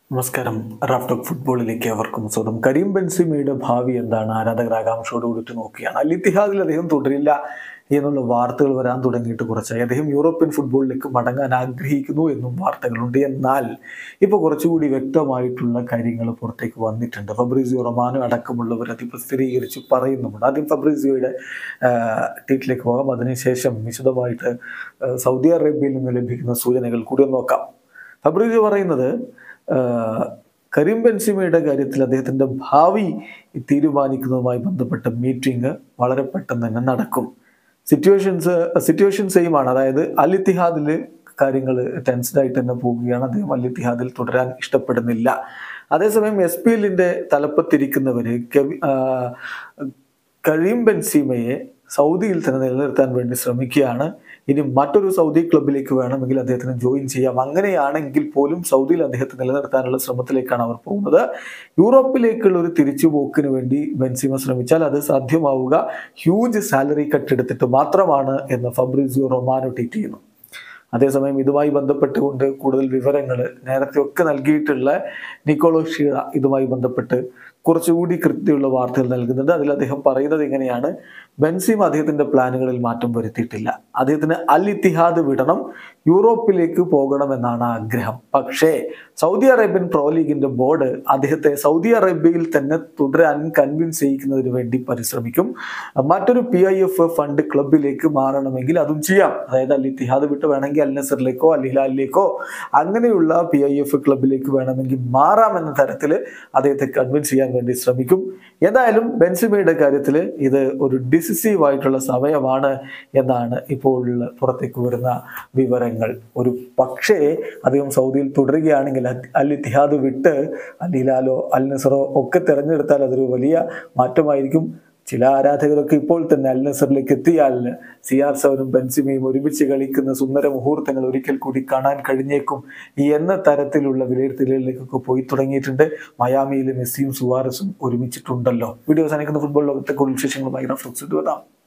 നമസ്കാരം റാഫ്റ്റോക്ക് ഫുട്ബോളിലേക്ക് അവർക്കും സ്വന്തം കരീം ബെൻസിമയുടെ ഭാവി എന്താണ് ആരാധകർ ആകാംക്ഷയോട് കൂടിയിട്ട് നോക്കിയാണ് അൽ ഇത്തിഹാദിൽ അദ്ദേഹം തുടരില്ല എന്നുള്ള വാർത്തകൾ വരാൻ തുടങ്ങിയിട്ട് കുറച്ചായി അദ്ദേഹം യൂറോപ്യൻ ഫുട്ബോളിലേക്ക് മടങ്ങാൻ ആഗ്രഹിക്കുന്നു എന്നും വാർത്തകളുണ്ട് എന്നാൽ ഇപ്പോൾ കുറച്ചുകൂടി വ്യക്തമായിട്ടുള്ള കാര്യങ്ങൾ പുറത്തേക്ക് വന്നിട്ടുണ്ട് ഫബ്രീസിയോ റൊമാനോ അടക്കമുള്ളവർ അതിപ്പോൾ സ്ഥിരീകരിച്ച് പറയുന്നുമുണ്ട് ആദ്യം ഫബ്രീസിയോയുടെ ട്വീറ്റിലേക്ക് പോകാം അതിനുശേഷം വിശദമായിട്ട് ആ, സൗദി അറേബ്യയിൽ നിന്ന് ലഭിക്കുന്ന സൂചനകൾ കൂടി ഒന്ന് നോക്കാം ഫബ്രീസിയോ പറയുന്നത് ആഹ് കരീം ബെൻസിമയുടെ കാര്യത്തിൽ അദ്ദേഹത്തിന്റെ ഭാവി തീരുമാനിക്കുന്നതുമായി ബന്ധപ്പെട്ട മീറ്റിംഗ് വളരെ പെട്ടെന്ന് തന്നെ നടക്കും സിറ്റുവേഷൻസ് സിറ്റുവേഷൻ സെയിം ആണ് അതായത് അൽ ഇത്തിഹാദിൽ കാര്യങ്ങൾ ടെൻസ്ഡ് ആയിട്ട് തന്നെ പോവുകയാണ് അദ്ദേഹം അൽ ഇത്തിഹാദിൽ തുടരാൻ ഇഷ്ടപ്പെടുന്നില്ല അതേസമയം എസ് പി എല്ലിന്റെ തലപ്പത്തിരിക്കുന്നവര് കെവി ആഹ് കരീം ബെൻസീമയെ സൗദിയിൽ തന്നെ നിലനിർത്താൻ വേണ്ടി ശ്രമിക്കുകയാണ് ഇനി മറ്റൊരു സൗദി ക്ലബിലേക്ക് വേണമെങ്കിൽ അദ്ദേഹത്തിന് ജോയിൻ ചെയ്യാം അങ്ങനെയാണെങ്കിൽ പോലും സൗദിയിൽ അദ്ദേഹത്തെ നിലനിർത്താനുള്ള ശ്രമത്തിലേക്കാണ് അവർ പോകുന്നത് യൂറോപ്പിലേക്കുള്ള ഒരു തിരിച്ചുപോക്കിന് വേണ്ടി ബെൻസിമ ശ്രമിച്ചാൽ അത് സാധ്യമാവുക ഹ്യൂജ് സാലറി കട്ട് എടുത്തിട്ട് മാത്രമാണ് എന്ന് ഫബ്രിസിയോ റൊമാനോ ട്വീറ്റ് ചെയ്യുന്നു അതേസമയം ഇതുമായി ബന്ധപ്പെട്ടുകൊണ്ട് കൂടുതൽ വിവരങ്ങൾ നേരത്തെ ഒക്കെ നൽകിയിട്ടുള്ള നിക്കോളോ ഷീറ ഇതുമായി ബന്ധപ്പെട്ട് കുറച്ചുകൂടി കൃത്യമുള്ള വാർത്തകൾ നൽകുന്നുണ്ട് അതിൽ അദ്ദേഹം പറയുന്നത് ഇങ്ങനെയാണ് ബെൻസീം അദ്ദേഹത്തിന്റെ പ്ലാനുകളിൽ മാറ്റം വരുത്തിയിട്ടില്ല അദ്ദേഹത്തിന് അൽ ഇത്തിഹാദ് വിടണം യൂറോപ്പിലേക്ക് പോകണമെന്നാണ് ആഗ്രഹം പക്ഷേ സൗദി അറേബ്യൻ പ്രോ ലീഗിന്റെ ബോർഡ് അദ്ദേഹത്തെ സൗദി അറേബ്യയിൽ തന്നെ തുടരാൻ കൺവിൻസ് ചെയ്യിക്കുന്നതിന് വേണ്ടി പരിശ്രമിക്കും മറ്റൊരു പി ഐ എഫ് ഫണ്ട് ക്ലബിലേക്ക് മാറണമെങ്കിൽ അതും ചെയ്യാം അതായത് അൽ ഇത്തിഹാദ് വിട്ട് വേണമെങ്കിൽ അൽ നസറിലേക്കോ അൽ ഹിലാലിലേക്കോ അങ്ങനെയുള്ള പി ഐ എഫ് ക്ലബിലേക്ക് വേണമെങ്കിൽ മാറാമെന്ന തരത്തിൽ അദ്ദേഹത്തെ കൺവിൻസ് ചെയ്യാൻ വേണ്ടി ശ്രമിക്കും എന്തായാലും ബെൻസിമയുടെ കാര്യത്തിൽ ഇത് ഒരു ഡിസിസീവ് ആയിട്ടുള്ള സമയമാണ് എന്നാണ് ഇപ്പോൾ പുറത്തേക്ക് വരുന്ന വിവരങ്ങൾ ഒരു പക്ഷേ അദ്ദേഹം സൗദിയിൽ തുടരുകയാണെങ്കിൽ അൽ- അൽ ഇത്തിഹാദ് വിട്ട് അൽ ഹിലാലോ അൽ നസറോ ഒക്കെ തിരഞ്ഞെടുത്താൽ അതൊരു വലിയ മാറ്റമായിരിക്കും ചില ആരാധകരൊക്കെ ഇപ്പോൾ തന്നെ അൽ നസറിലേക്ക് എത്തിയാൽ സി ആർ സെവനും ബെൻസിമയും ഒരുമിച്ച് കളിക്കുന്ന സുന്ദര മുഹൂർത്തങ്ങൾ ഒരിക്കൽ കൂടി കാണാൻ കഴിഞ്ഞേക്കും എന്ന തരത്തിലുള്ള വിലയിരുത്തലുകളിലേക്കൊക്കെ പോയി തുടങ്ങിയിട്ടുണ്ട് മയാമിയിലെ മെസ്സിയും സുവാറസും ഒരുമിച്ചിട്ടുണ്ടല്ലോ വീഡിയോ അവസാനിക്കുന്ന ഫുട്ബോൾ ലോകത്തെ കൂടുതൽ വിശേഷങ്ങളുമായി റഫ്ലക്സ് വരാം